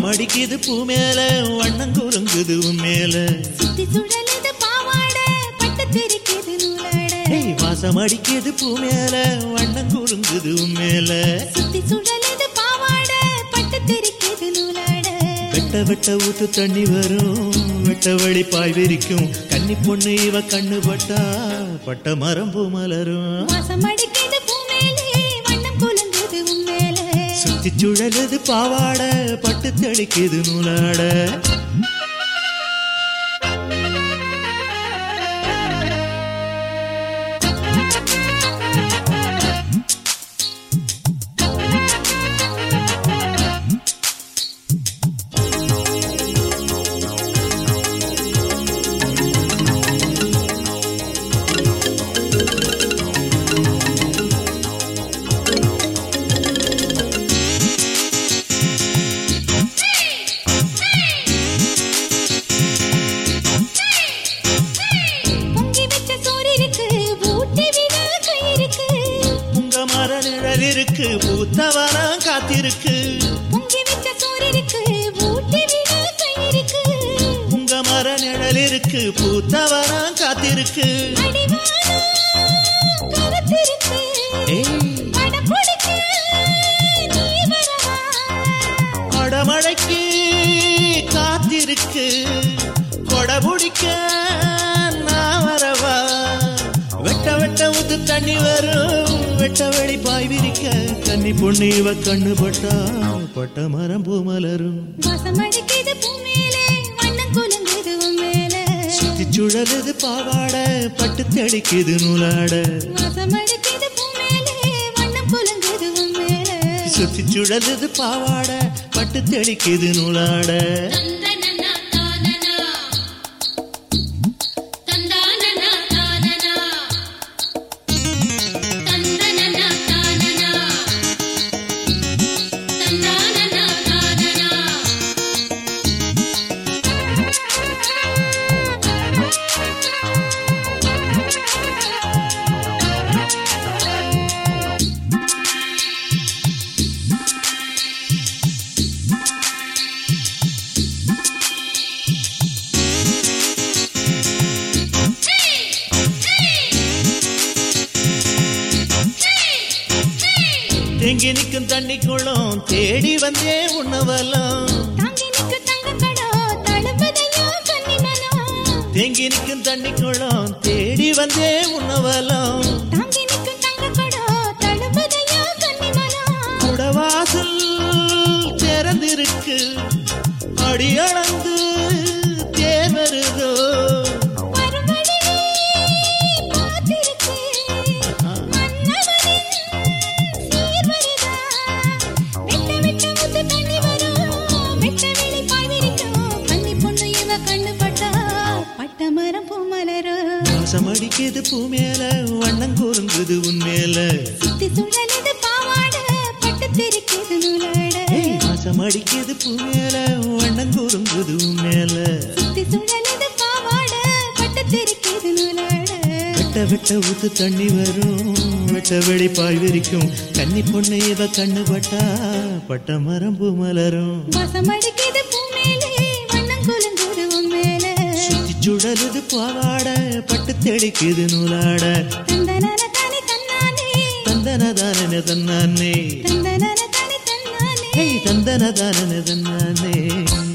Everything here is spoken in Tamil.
அடிக்குது பூ மேல வண்ணம் குறுங்குது உன் மேல சுத்தி சுழலுது பாவாடை பட்டு தெரிக்குது நூலாடை ஏய், வாசம் அடிக்குது பூ மேல வண்ணம் குறுங்குது உன் மேல சுத்தி சுழலுது பாவாடை பட்டு தெரிக்குது நூலாடை வெட்ட வெட்ட ஊத்து தண்ணி வரும் வெட்ட வழி பாய் விரிக்கும் கன்னி பொண்ணு இவ கண்ணு பட்டா பட்ட மரம் பூ மலரும் வாசம் அடிக்குது பூமேலே வண்ணம் குலுங்குது உண்மையிலே சுத்தி சுழலுது பாவாட பட்டு தெளிக்குது நூலாட பொங்கி வச்ச சோறு இருக்கு ஊட்டி விட கை இருக்கு உங்க மர நிழல் இருக்கு பூத்தவனம் காத்திருக்கு பொங்கி வச்ச சோறு இருக்கு ஊட்டி விட கை இருக்கு உங்க மர நிழல் இருக்கு பூத்தவனம் காத்திருக்கு அடிவானம் கருத்திருக்கு ஏய், படம் பிடிக்க நீ வரவா கொடமழைக்கு காத்திருக்கு கொடை பிடிக்க நான் வரவா வெட்ட வெட்ட ஊத்து தண்ணி வரும் வெட்ட வெளி பாய் விரிக்க கன்னி பொண்ணு இவ கண்ணு பட்டா பட்ட மரம் பூ மலரும் வாசம் அடிக்குது பூமேலே வண்ணம் குலுங்குது உண்மையிலே சுத்தி சுழலுது பாவாட பட்டு தெளிக்குது நூலாட வாசம் அடிக்குது பூமேலே வண்ணம் குலுங்குது உண்மையிலே சுத்தி சுழலுது பாவாட பட்டு தெளிக்குது நூலாட தந்தனனா தானனா தந்தானனா தானனா தந்தனனா தானனா தந்தானனா தானனா தேங்கி நிற்கும் தண்ணிக்குள்ளும் தேடி வந்தே உண்ணவலாம் தாங்கி நிக்கு தங்க கடோ தழும்பதையோ கன்னிமனோ தேங்கி நிற்கும் தண்ணிக்குள்ளும் தேடி வந்தே உண்ணவலாம் தாங்கி நிக்கு தங்க கடோ தழும்பதையோ கன்னிமனோ குடவாசல் திறந்திருக்கு அடியளந்து தேர் வருதோ மறுபடியே காத்திருக்கு மன்னவனின் சீர் வருதா விட்ட விட்ட முத்து தண்ணி வரும் விட்ட வெளி பாய் விரிக்கும் கன்னி பொண்ணு இவ கண்ணு பட்டா பட்ட மரம் பூ மலரும் வாசம் அடிக்குது பூ மேல வண்ணம் கூறுங்குது உன் மேல சுத்தி சுழலுது பாவாட பட்டு தெரிக்குது நூலாட ஏய், வாசம் அடிக்குது பூ மேல வண்ணம் கூறுங்குது உன் மேல சுத்தி சுழலுது பாவாட பட்டு தெரிக்குது நூலாட வெட்ட வெட்ட ஊத்து தண்ணி வரும் வெட்ட வெளி பாய் விரிக்கும் கன்னி பொண்ணு இவ கண்ணு பட்டா பட்ட மரம் பூ மலரும் வாசம் அடிக்குது பூமேலே வண்ணம் குலுங்குது உண்மையிலே சுத்தி சுடலுது பாவாட பட்டு தெளிக்குது நூலாட தந்தனன தனி தன்னானே தந்தனதானன தன்னானே தந்தனன தனி தன்னானே ஹே தந்தனதானன தன்னானே